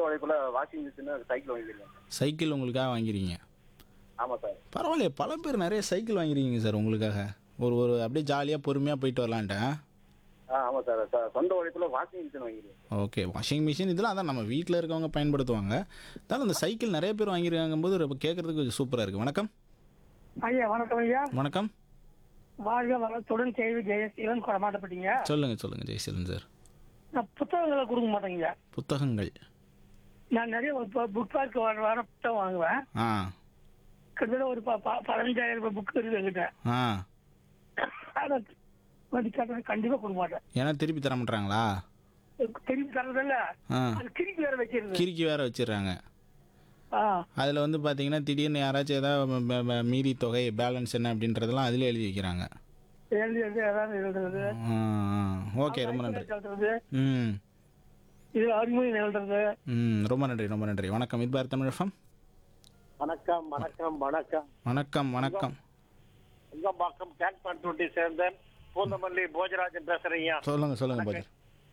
உழைப்புல washing machine cycle வாங்கிருக்கேன் cycle உங்களுக்காக வாங்கிறீங்க ஆமா சார் பரவாயில்லையே பல பேர் நிறைய சைக்கிள் வாங்கிருக்கீங்க சார் உங்களுக்காக ஒரு ஒரு அப்படியே ஜாலியாக பொறுமையாக போயிட்டு வரலான்ட்டு ஆ ஆமா சார் சார் சொந்த உழைப்புல வாஷிங் மிஷின் வாங்கிருக்கேன் ஓகே வாஷிங் மிஷின் இதெல்லாம் அதான் நம்ம வீட்டில் இருக்கவங்க பயன்படுத்துவாங்க அதனால் அந்த சைக்கிள் நிறைய பேர் வாங்கியிருக்காங்க போது ரொம்ப கேட்குறதுக்கு கொஞ்சம் சூப்பராக இருக்குது வணக்கம் ஐயா வணக்கம் ஐயா வணக்கம் வாழ்க வளத்துடன் கேள்வி ஜெயசீலன் கொடமாட்டப்பட்டீங்க சொல்லுங்கள் சொல்லுங்கள் ஜெய்சீலன் சார் நான் புத்தகங்களை கொடுக்க மாட்டேங்க புத்தகங்கள் நான் நிறைய புக் பார்க் வர வர புத்தகம் வாங்குவேன் ஆ கிட்டத்தட்ட ஒரு ப- ப- பதினஞ்சாயிரம் ரூபாய் புக் இருக்கு என்கிட்ட ஆ அதை வந்து கேட்டா கண்டிப்பா கொடுக்க மாட்டேன் ஏன்னா திருப்பி தர மாட்டாங்களா திருப்பி தரதில்ல ஆ அது திருப்பி வேற வச்சிருந்தேன் கிறுக்கி வேற வச்சிடுறாங்க ஆ அதில் வந்து பார்த்தீங்கன்னா திடீர்னு யாராச்சும் ஏதாவது ம- ம- ம- மீதி தொகை பேலன்ஸ் என்ன அப்படின்றதெல்லாம் அதிலே எழுதி வைக்கிறாங்க எழுதி எழுதி ஏதாவது எழுதுறது ஆ ஓகே ரொம்ப நன்றி எழுதுறது ம் இது அறிமுகம் எழுதுறது ம் ரொம்ப நன்றி ரொம்ப நன்றி வணக்கம் இது பார் தமிழ் எஃப்எம் வணக்கம் வணக்கம் வணக்கம் வணக்கம் வணக்கம் உங்கம்பாக்கம் டேங்க் பண்ருட்டி சேர்ந்த பூந்தமல்லி போஜராஜன் பேசுறீங்க சொல்லுங்கள் சொல்லுங்கள் பாஜர்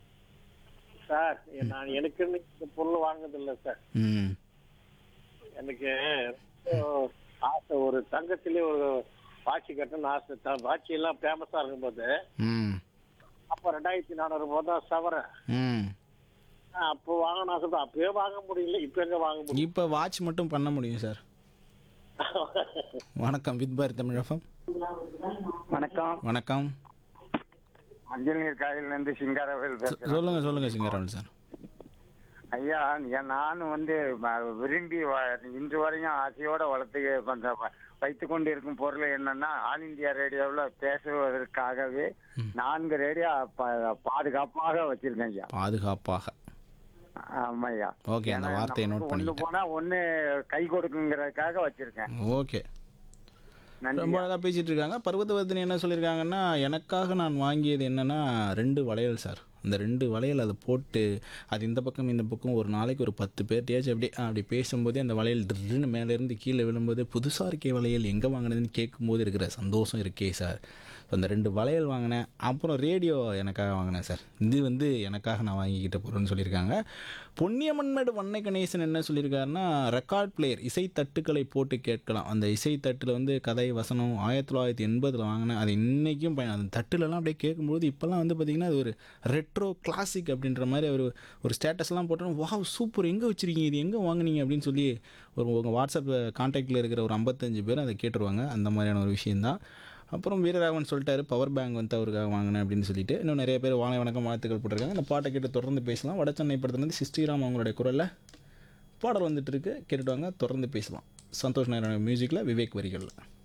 சார் நான் எனக்குன்னு இந்த பொருள் வாங்குனதில்லை சார் ம் எனக்கு அஹ், ஆசை ஒரு தங்கத்திலே ஒரு வாட்சி கட்டணும்னு ஆசை த- வாட்சி எல்லாம் ஃபேமஸா இருக்கும்போது ம் அப்ப ரெண்டாயிரத்தி நானூறு ரூபாய் தான் சவரன் ம் அப்போ வாங்கணும் ஆசை தான் அப்பவே வாங்க முடியல இப்ப எங்க வாங்க முடியும் இப்போ வாட்ச் மட்டும் பண்ண முடியும் சார் வணக்கம் வித் பார் தமிழ் எஃப்எம் வணக்கம் வணக்கம் மஞ்சள் நீர் காயில இருந்து சிங்காரவேல் சொ- சொல்லுங்க சொல்லுங்க சிங்கராவல் சார் ஐயா ஏன் நான் வந்து ம- விரும்பி வ- இன்று வரையும் ஆசையோட வளர்த்து பண்ற வ- வைத்துக் கொண்டு இருக்கும் பொருள் என்னன்னா ஆல் இந்தியா ரேடியோவில் பேசுவதற்காகவே நான்கு ரேடியோ ப- பாதுகாப்பாக வச்சிருக்கேன் ஐயா பாதுகாப்பாக ஆமா ஐயா ஓகே அந்த ஏன்னா வார்த்தையை நோட் நமக்கு ஒண்ணு பண்ணிக்கிட்டேன் போனா ஒண்ணு கை கொடுக்குங்கிறதுக்காக வச்சிருக்கேன் ஓகே நன்றி ரொம்ப அழகாக பேசிட்டு இருக்காங்க பர்வதவர்த்தினி என்ன சொல்லியிருக்காங்கன்னா எனக்காக நான் வாங்கியது என்னன்னா ரெண்டு வளையல் சார் அந்த ரெண்டு வளையல் அதை போட்டு அது இந்த பக்கம் இந்த பக்கம் ஒரு நாளைக்கு ஒரு பத்து பேர்ட்டையாச்சும் அப்படியே அப்படி பேசும்போதே அந்த வளையல் ட்ருன்னு மேலேருந்து கீழே விழும்போது புதுசாக இருக்கே வளையல் எங்கே வாங்கினதுன்னு கேட்கும்போது இருக்கிற சந்தோஷம் இருக்கே சார் ஸோ அந்த ரெண்டு வளையல் வாங்கினேன் அப்புறம் ரேடியோ எனக்காக வாங்கினேன் சார் இது வந்து எனக்காக நான் வாங்கிக்கிட்ட பொருள்னு சொல்லியிருக்காங்க பொன்னியமன்மேடு வண்ணை கணேசன் என்ன சொல்லியிருக்காருன்னா ரெக்கார்ட் பிளேயர் இசை தட்டுக்களை போட்டு கேட்கலாம் அந்த இசை தட்டில் வந்து கதை வசனம் ஆயிரத்தி தொள்ளாயிரத்தி எண்பதில் வாங்கினேன் அது இன்றைக்கும் பயன் அந்த தட்டுலலாம் அப்படியே கேட்கும்போது இப்போல்லாம் வந்து பார்த்திங்கன்னா அது ஒரு ரெட்ரோ கிளாசிக் அப்படின்ற மாதிரி ஒரு ஒரு ஸ்டேட்டஸ்லாம் போட்டோம் வாவ் சூப்பர் எங்கே வச்சுருக்கீங்க இது எங்கே வாங்குனீங்க அப்படின்னு சொல்லி ஒரு உங்கள் வாட்ஸ்அப் கான்டாக்டில் இருக்கிற ஒரு ஐம்பத்தஞ்சு பேர் அதை கேட்டுருவாங்க அந்த மாதிரியான ஒரு விஷயந்தான் அப்புறம் வீரராகவன் சொல்லிட்டாரு பவர் பேங்க் வந்து அவருக்காக வாங்கினேன் அப்படின்னு சொல்லிட்டு இன்னும் நிறைய பேர் வாழை வணக்கம் வாழ்த்துக்கள் போட்டிருக்காங்க இந்த பாட்டை கேட்டு தொடர்ந்து பேசலாம் வடச்சென்னை படத்துலேருந்து சிஸ்டிராம் அவங்களுடைய குரலில் பாடல் வந்துட்டு இருக்கு கேட்டுட்டு வாங்க தொடர்ந்து பேசலாம் சந்தோஷ் நாராயண மியூசிக்கில் விவேக் வரிகளில்